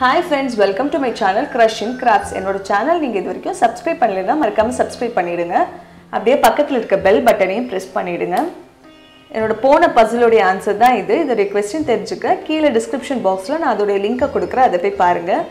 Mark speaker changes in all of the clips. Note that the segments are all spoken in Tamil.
Speaker 1: hi friends welcome to my channel crush in crafts என்னோட சேனல் நீங்கள் இது வரைக்கும் சப்ஸ்கிரைப் பண்ணலைன்னா மறக்காமல் சப்ஸ்கிரைப் பண்ணிவிடுங்க அப்படியே பக்கத்தில் இருக்க பெல் பட்டனையும் ப்ரெஸ் பண்ணிவிடுங்க என்னோட போன பசிலோடைய ஆன்சர் தான் இது இதோடைய கொஸ்டின் தெரிஞ்சுக்க கீழே டிஸ்கிரிப்ஷன் பாக்ஸில் நான் அதோடைய லிங்கை கொடுக்குறேன் அதை போய் பாருங்கள்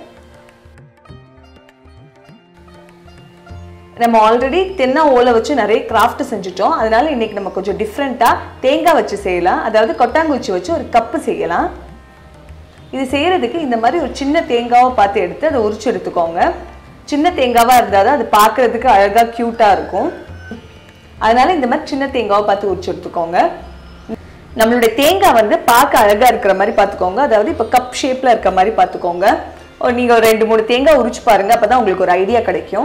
Speaker 1: நம்ம ஆல்ரெடி தென்னை ஓலை வச்சு நிறைய கிராஃப்ட் செஞ்சுட்டோம் அதனால இன்னைக்கு நம்ம கொஞ்சம் டிஃப்ரெண்ட்டாக தேங்காய் வச்சு செய்யலாம் அதாவது கொட்டாங்குச்சி வச்சு ஒரு கப்பு செய்யலாம் இது செய்யறதுக்கு இந்த மாதிரி ஒரு சின்ன தேங்காவை பார்த்து எடுத்து அதை உரிச்சு எடுத்துக்கோங்க சின்ன தேங்காவாக இருந்தால் தான் அது பார்க்கறதுக்கு அழகாக க்யூட்டாக இருக்கும் அதனால இந்த மாதிரி சின்ன தேங்காவை பார்த்து உரிச்சு எடுத்துக்கோங்க நம்மளுடைய தேங்காய் வந்து பார்க்க அழகாக இருக்கிற மாதிரி பார்த்துக்கோங்க அதாவது இப்போ கப் ஷேப்பில் இருக்க மாதிரி பார்த்துக்கோங்க நீங்கள் ஒரு ரெண்டு மூணு தேங்காய் உரிச்சு பாருங்க அப்போ தான் உங்களுக்கு ஒரு ஐடியா கிடைக்கும்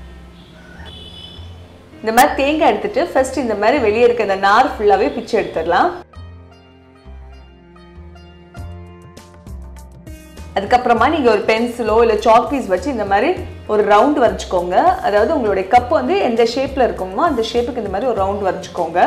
Speaker 1: இந்த மாதிரி தேங்காய் எடுத்துட்டு ஃபர்ஸ்ட் இந்த மாதிரி வெளியே இருக்க இந்த நார் ஃபுல்லாகவே பிச்சு எடுத்துடலாம் அதுக்கப்புறமா நீங்கள் ஒரு பென்சிலோ இல்லை சாக் பீஸ் வச்சு இந்த மாதிரி ஒரு ரவுண்ட் வரைஞ்சிக்கோங்க அதாவது உங்களுடைய கப் வந்து எந்த ஷேப்பில் இருக்குமோ அந்த ஷேப்புக்கு இந்த மாதிரி ஒரு ரவுண்ட் வரைஞ்சிக்கோங்க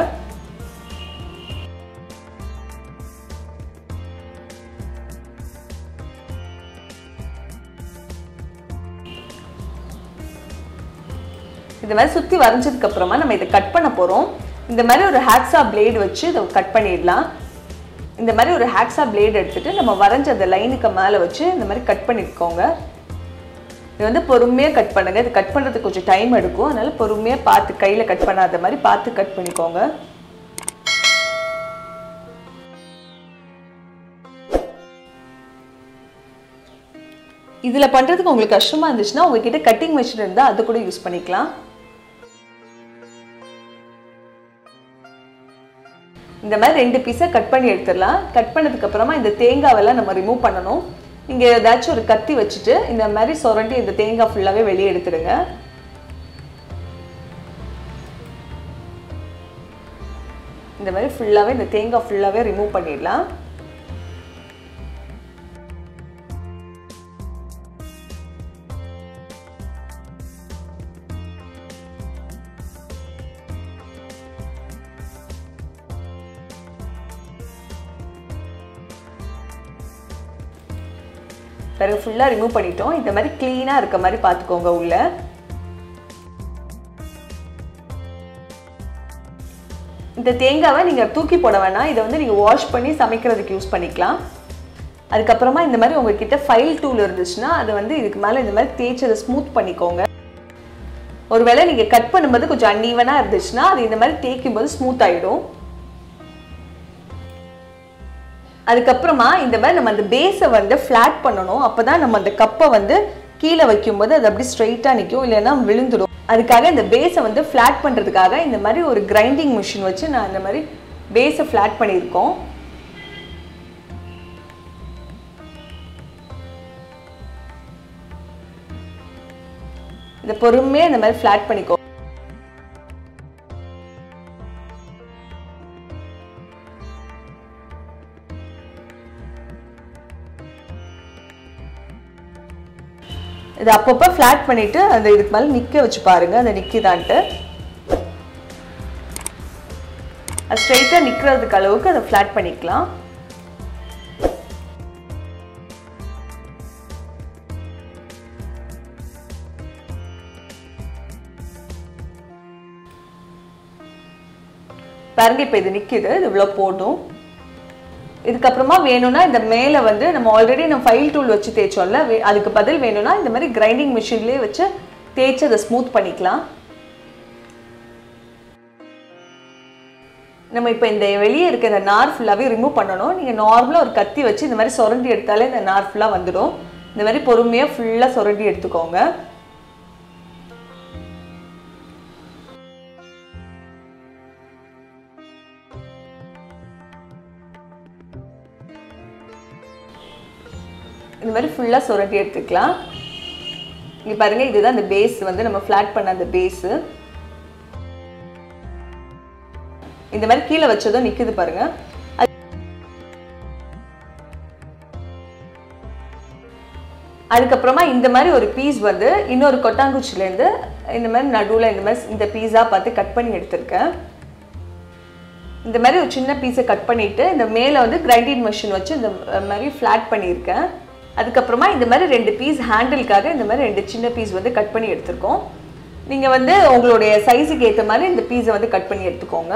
Speaker 1: இந்த மாதிரி சுற்றி வரைஞ்சதுக்கு அப்புறமா நம்ம இதை கட் பண்ண போகிறோம் இந்த மாதிரி ஒரு ஹேக்ஸா பிளேடு வச்சு இதை கட் பண்ணிடலாம் இந்த மாதிரி ஒரு ஹேக்ஸா பிளேட் எடுத்துட்டு நம்ம வரைஞ்ச அந்த லைனுக்கு மேலே வச்சு இந்த மாதிரி கட் பண்ணிக்கோங்க இது வந்து பொறுமையாக கட் பண்ணுங்க இது கட் பண்ணுறதுக்கு கொஞ்சம் டைம் எடுக்கும் அதனால பொறுமையாக பார்த்து கையில் கட் பண்ணாத மாதிரி பார்த்து கட் பண்ணிக்கோங்க இதில் பண்ணுறதுக்கு உங்களுக்கு கஷ்டமாக இருந்துச்சுன்னா உங்ககிட்ட கட்டிங் மிஷின் இருந்தால் அது கூட யூஸ் பண்ணிக்கலாம் இந்த மாதிரி ரெண்டு பீஸை கட் பண்ணி எடுத்துடலாம் கட் பண்ணதுக்கு அப்புறமா இந்த தேங்காவெல்லாம் நம்ம ரிமூவ் பண்ணணும் நீங்கள் ஏதாச்சும் ஒரு கத்தி வச்சுட்டு இந்த மாதிரி சுரண்டி இந்த தேங்காய் ஃபுல்லாகவே வெளியே எடுத்துடுங்க இந்த மாதிரி ஃபுல்லாகவே இந்த தேங்காய் ஃபுல்லாகவே ரிமூவ் பண்ணிடலாம் பிறகு ஃபுல்லாக ரிமூவ் பண்ணிட்டோம் இந்த மாதிரி க்ளீனாக இருக்க மாதிரி பார்த்துக்கோங்க உள்ள இந்த தேங்காவை நீங்கள் தூக்கி போட வேணாம் இதை வந்து நீங்கள் வாஷ் பண்ணி சமைக்கிறதுக்கு யூஸ் பண்ணிக்கலாம் அதுக்கப்புறமா இந்த மாதிரி உங்ககிட்ட ஃபைல் டூல் இருந்துச்சுன்னா அதை வந்து இதுக்கு மேலே இந்த மாதிரி தேய்ச்சி அதை ஸ்மூத் பண்ணிக்கோங்க ஒருவேளை நீங்கள் கட் பண்ணும்போது கொஞ்சம் அன்ஈவனாக இருந்துச்சுன்னா அது இந்த மாதிரி தேய்க்கும் போது ஸ்மூத் ஆகிடும் அதுக்கப்புறமா இந்த மாதிரி நம்ம அந்த பேஸை வந்து ஃப்ளாட் பண்ணணும் அப்போ தான் நம்ம அந்த கப்பை வந்து கீழே வைக்கும்போது அது அப்படி ஸ்ட்ரைட்டாக நிற்கும் இல்லைன்னா விழுந்துடும் அதுக்காக இந்த பேஸை வந்து ஃப்ளாட் பண்ணுறதுக்காக இந்த மாதிரி ஒரு கிரைண்டிங் மிஷின் வச்சு நான் இந்த மாதிரி பேஸை ஃப்ளாட் பண்ணியிருக்கோம் இதை பொறுமையாக இந்த மாதிரி ஃப்ளாட் பண்ணிக்கோ இது அப்பப்போ ஃப்ளாட் பண்ணிவிட்டு அந்த இதுக்கு மேலே நிற்க வச்சு பாருங்கள் அந்த நிற்கிதான்ட்டு அது ஸ்ட்ரைட்டாக நிற்கிறதுக்கு அளவுக்கு அதை ஃப்ளாட் பண்ணிக்கலாம் பாருங்க இப்போ இது நிற்கிது இது இவ்வளோ போடும் இதுக்கப்புறமா வேணும்னா இந்த மேலே வந்து நம்ம ஆல்ரெடி நம்ம ஃபைல் டூல் வச்சு தேய்ச்சோம்ல அதுக்கு பதில் வேணும்னா இந்த மாதிரி கிரைண்டிங் மிஷின்லேயே வச்சு தேய்ச்சி அதை ஸ்மூத் பண்ணிக்கலாம் நம்ம இப்போ இந்த வெளியே இருக்க இந்த நார் ஃபுல்லாகவே ரிமூவ் பண்ணணும் நீங்கள் நார்மலாக ஒரு கத்தி வச்சு இந்த மாதிரி சுரண்டி எடுத்தாலே இந்த நார் ஃபுல்லாக வந்துடும் இந்த மாதிரி பொறுமையாக ஃபுல்லாக சுரண்டி எடுத்துக்கோங்க இந்த மாதிரி ஃபுல்லாக சுரண்டி எடுத்துக்கலாம் இங்கே பாருங்கள் இதுதான் இந்த பேஸ் வந்து நம்ம ஃப்ளாட் பண்ண அந்த பேஸு இந்த மாதிரி கீழே வச்சதும் நிற்குது பாருங்க அதுக்கப்புறமா இந்த மாதிரி ஒரு பீஸ் வந்து இன்னொரு கொட்டாங்குச்சிலேருந்து இந்த மாதிரி நடுவில் இந்த மாதிரி இந்த பீஸாக பார்த்து கட் பண்ணி எடுத்திருக்கேன் இந்த மாதிரி ஒரு சின்ன பீஸை கட் பண்ணிவிட்டு இந்த மேலே வந்து கிரைண்டிங் மிஷின் வச்சு இந்த மாதிரி ஃப்ளாட் பண்ணியிருக்கேன் அதுக்கப்புறமா இந்த மாதிரி ரெண்டு பீஸ் ஹேண்டிலுக்காக இந்த மாதிரி ரெண்டு சின்ன பீஸ் வந்து கட் பண்ணி எடுத்திருக்கோம் நீங்கள் வந்து உங்களுடைய சைஸுக்கு ஏற்ற மாதிரி இந்த பீஸை வந்து கட் பண்ணி எடுத்துக்கோங்க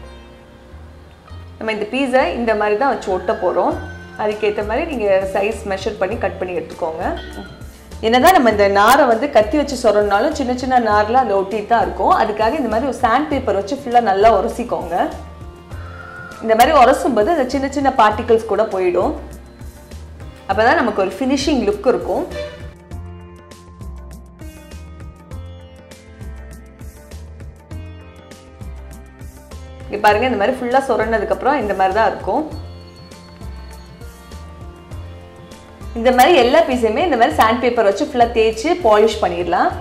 Speaker 1: நம்ம இந்த பீஸை இந்த மாதிரி தான் வச்சு ஒட்ட போகிறோம் அதுக்கேற்ற மாதிரி நீங்கள் சைஸ் மெஷர் பண்ணி கட் பண்ணி எடுத்துக்கோங்க என்னதான் நம்ம இந்த நாரை வந்து கத்தி வச்சு சொரணுனாலும் சின்ன சின்ன நாரில் அந்த ஒட்டிட்டு தான் இருக்கும் அதுக்காக இந்த மாதிரி ஒரு சாண்ட் பேப்பர் வச்சு ஃபுல்லாக நல்லா உரசிக்கோங்க இந்த மாதிரி உரசும் போது அந்த சின்ன சின்ன பார்ட்டிகல்ஸ் கூட போயிடும் அப்போ தான் நமக்கு ஒரு ஃபினிஷிங் லுக் இருக்கும் இங்கே பாருங்க இந்த மாதிரி ஃபுல்லாக சொரனதுக்கப்புறம் இந்த மாதிரி தான் இருக்கும் இந்த மாதிரி எல்லா பீஸையுமே இந்த மாதிரி சாண்ட் பேப்பர் வச்சு ஃபுல்லாக தேய்ச்சி பாலிஷ் பண்ணிடலாம்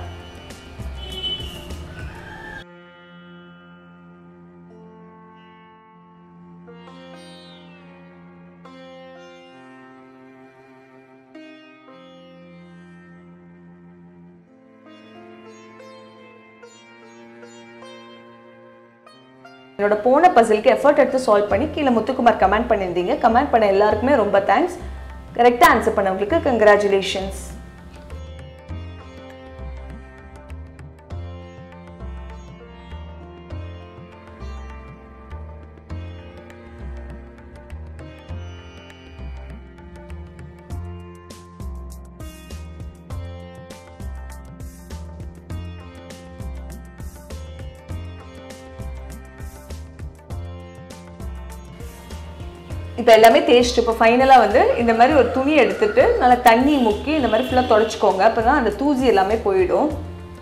Speaker 1: என்னோட போன பசிலுக்கு எஃபர்ட் எடுத்து சால்வ் பண்ணி கீழே முத்துக்குமார் கமெண்ட் பண்ணியிருந்தீங்க கமெண்ட் பண்ண எல்லாருக்குமே ரொம்ப தேங்க்ஸ் கரெக்டாக ஆன்சர் பண்ணவங்களுக்கு கங்க்ராச்சுலேஷன்ஸ் இப்போ எல்லாமே தேய்ச்சிட்டு இப்போ ஃபைனலாக வந்து இந்த மாதிரி ஒரு துணி எடுத்துட்டு நல்லா தண்ணி முக்கி இந்த மாதிரி ஃபுல்லாக தொடச்சிக்கோங்க அப்போ தான் அந்த தூசி எல்லாமே போயிடும்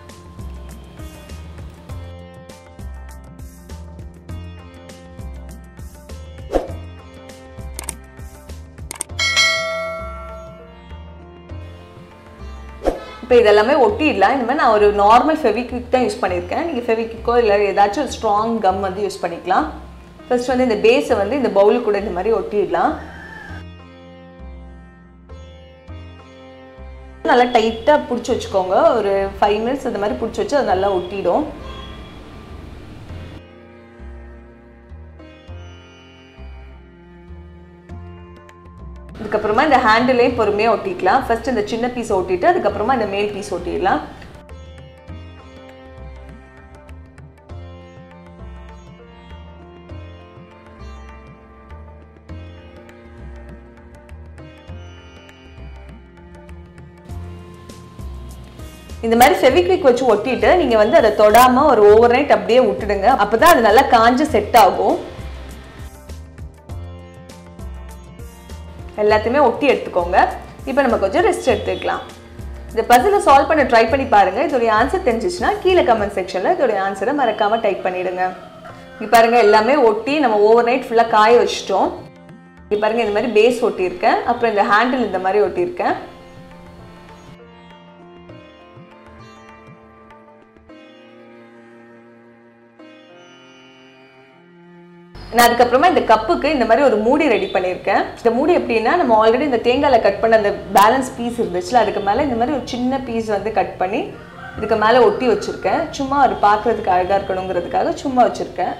Speaker 1: இப்போ இதெல்லாமே ஒட்டிடலாம் இந்த மாதிரி நான் ஒரு நார்மல் ஃபெவிக்விக் தான் யூஸ் பண்ணியிருக்கேன் நீங்கள் ஃபெவிக்விக்கோ இல்லை ஏதாச்சும் ஒரு ஸ்ட்ராங் கம் வந்து யூஸ் பண்ணிக்கலாம் ஃபர்ஸ்ட் வந்து இந்த பேஸை வந்து இந்த பவுல் கூட இந்த மாதிரி ஒட்டிடலாம் நல்லா டைட்டாக பிடிச்சி வச்சுக்கோங்க ஒரு ஃபைவ் மினிட்ஸ் இந்த மாதிரி பிடிச்சி வச்சு அது நல்லா ஒட்டிடும் அதுக்கப்புறமா இந்த ஹேண்டிலையும் பொறுமையாக ஒட்டிக்கலாம் ஃபர்ஸ்ட் இந்த சின்ன பீஸ் ஒட்டிட்டு அதுக்கப்புறமா இந்த மேல் பீஸ் ஒட்டிடலாம் இந்த மாதிரி ஃபெவிக்விக் வச்சு ஒட்டிட்டு நீங்க வந்து அதை தொடாம ஒரு ஓவர் நைட் அப்படியே விட்டுடுங்க அப்பதான் அது நல்லா காஞ்சு செட் ஆகும் எல்லாத்தையுமே ஒட்டி எடுத்துக்கோங்க இப்போ நம்ம கொஞ்சம் ரெஸ்ட் எடுத்துக்கலாம் இந்த பசிலை சால்வ் பண்ண ட்ரை பண்ணி பாருங்க இதோடைய ஆன்சர் தெரிஞ்சிச்சுன்னா கீழே கமெண்ட் செக்ஷன்ல இதோடைய ஆன்சரை மறக்காம டைப் பண்ணிடுங்க இங்க பாருங்க எல்லாமே ஒட்டி நம்ம ஓவர் நைட் ஃபுல்லாக காய வச்சிட்டோம் இங்க பாருங்க இந்த மாதிரி பேஸ் ஒட்டியிருக்கேன் அப்புறம் இந்த ஹேண்டில் இந்த மாதிரி ஒட்டியிருக்கேன் நான் அதுக்கப்புறமா இந்த கப்புக்கு இந்த மாதிரி ஒரு மூடி ரெடி பண்ணியிருக்கேன் இந்த மூடி எப்படின்னா நம்ம ஆல்ரெடி இந்த தேங்காயில் கட் பண்ண அந்த பேலன்ஸ் பீஸ் இருந்துச்சுல அதுக்கு மேலே இந்த மாதிரி ஒரு சின்ன பீஸ் வந்து கட் பண்ணி இதுக்கு மேலே ஒட்டி வச்சுருக்கேன் சும்மா அது பார்க்குறதுக்கு அழகாக இருக்கணுங்கிறதுக்காக சும்மா வச்சுருக்கேன்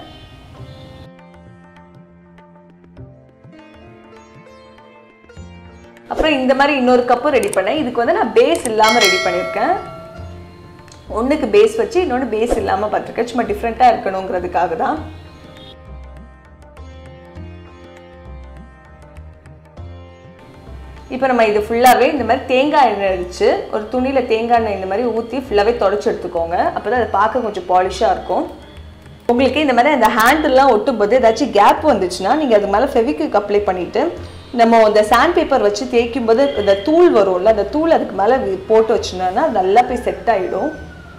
Speaker 1: அப்புறம் இந்த மாதிரி இன்னொரு கப்பு ரெடி பண்ணேன் இதுக்கு வந்து நான் பேஸ் இல்லாமல் ரெடி பண்ணியிருக்கேன் ஒன்றுக்கு பேஸ் வச்சு இன்னொன்று பேஸ் இல்லாமல் பார்த்துருக்கேன் சும்மா டிஃப்ரெண்ட்டாக இருக்கணுங்கிறதுக்காக தான் இப்போ நம்ம இது ஃபுல்லாகவே இந்த மாதிரி தேங்காய் எண்ணெய் அடிச்சு ஒரு துணியில் தேங்காய் எண்ணெய் இந்த மாதிரி ஊற்றி ஃபுல்லாகவே தொடச்சி எடுத்துக்கோங்க அப்போ தான் அதை பார்க்க கொஞ்சம் பாலிஷாக இருக்கும் உங்களுக்கு இந்த மாதிரி அந்த ஹேண்டில்லாம் ஒட்டும் போது ஏதாச்சும் கேப் வந்துச்சுன்னா நீங்கள் அது மேலே ஃபெவிக்விக் அப்ளை பண்ணிவிட்டு நம்ம இந்த சாண்ட் பேப்பர் வச்சு தேய்க்கும் போது இந்த தூள் வரும்ல அந்த தூள் அதுக்கு மேலே போட்டு வச்சுனோன்னா அது நல்லா போய் செட் ஆகிடும்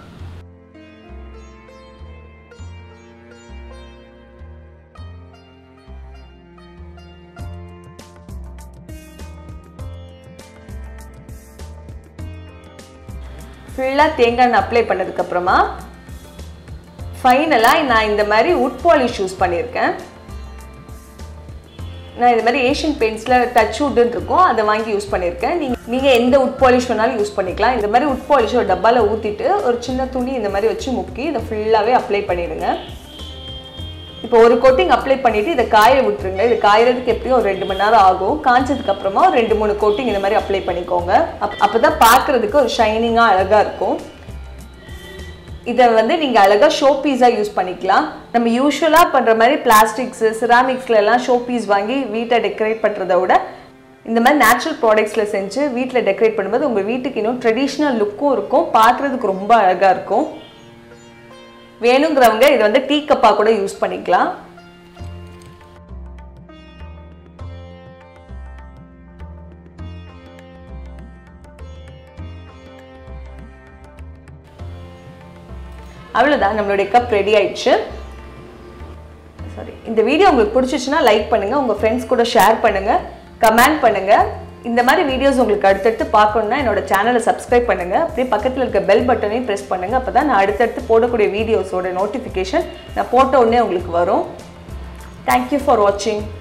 Speaker 1: ஃபுல்லாக தேங்காய் எண்ணெய் அப்ளை பண்ணதுக்கப்புறமா ஃபைனலாக நான் இந்த மாதிரி உட் பாலிஷ் யூஸ் பண்ணியிருக்கேன் நான் இது மாதிரி ஏஷியன் பெயிண்ட்ஸில் டச் வுட்டுன்னு இருக்கும் அதை வாங்கி யூஸ் பண்ணியிருக்கேன் நீங்கள் நீங்கள் எந்த உட் பாலிஷ் வேணாலும் யூஸ் பண்ணிக்கலாம் இந்த மாதிரி உட் பாலிஷ் ஒரு டப்பாவில் ஊற்றிட்டு ஒரு சின்ன துணி இந்த மாதிரி வச்சு முக்கி இதை ஃபுல்லாகவே அப்ளை பண்ணிடுங்க இப்போ ஒரு கோட்டிங் அப்ளை பண்ணிட்டு இதை காய விட்டுருங்க இது காயறதுக்கு எப்படியும் ஒரு ரெண்டு மணி நேரம் ஆகும் காஞ்சதுக்கு அப்புறமா ஒரு ரெண்டு மூணு கோட்டிங் இந்த மாதிரி அப்ளை பண்ணிக்கோங்க அப் அப்பதான் பார்க்கறதுக்கு ஒரு ஷைனிங்கா அழகா இருக்கும் இதை வந்து நீங்க அழகா ஷோ பீஸா யூஸ் பண்ணிக்கலாம் நம்ம யூஸ்வலா பண்ற மாதிரி பிளாஸ்டிக்ஸ் சிராமிக்ஸ்ல எல்லாம் ஷோ பீஸ் வாங்கி வீட்டை டெக்கரேட் பண்றதை விட இந்த மாதிரி நேச்சுரல் ப்ராடக்ட்ஸ்ல செஞ்சு வீட்டில் டெக்கரேட் பண்ணும்போது உங்க வீட்டுக்கு இன்னும் ட்ரெடிஷ்னல் லுக்கும் இருக்கும் பார்க்கறதுக்கு ரொம்ப அழகா இருக்கும் வேணுங்கிறவங்க இதை வந்து டீ கப்பா கூட யூஸ் பண்ணிக்கலாம் அவ்வளோதான் நம்மளுடைய கப் ரெடி ஆயிடுச்சு சாரி இந்த வீடியோ உங்களுக்கு பிடிச்சிச்சுன்னா லைக் பண்ணுங்க உங்க ஃப்ரெண்ட்ஸ் கூட ஷேர் பண்ணுங்க கமெண்ட் பண்ணுங்க இந்த மாதிரி வீடியோஸ் உங்களுக்கு அடுத்தடுத்து பார்க்கணும்னா என்னோட சேனலை சப்ஸ்கிரைப் பண்ணுங்க அப்படியே பக்கத்தில் இருக்க பெல் பட்டனையும் ப்ரெஸ் பண்ணுங்க அப்பதான் நான் அடுத்தடுத்து போடக்கூடிய வீடியோஸோட நோட்டிஃபிகேஷன் நான் போட்ட உடனே உங்களுக்கு வரும் தேங்க்யூ ஃபார் வாட்சிங்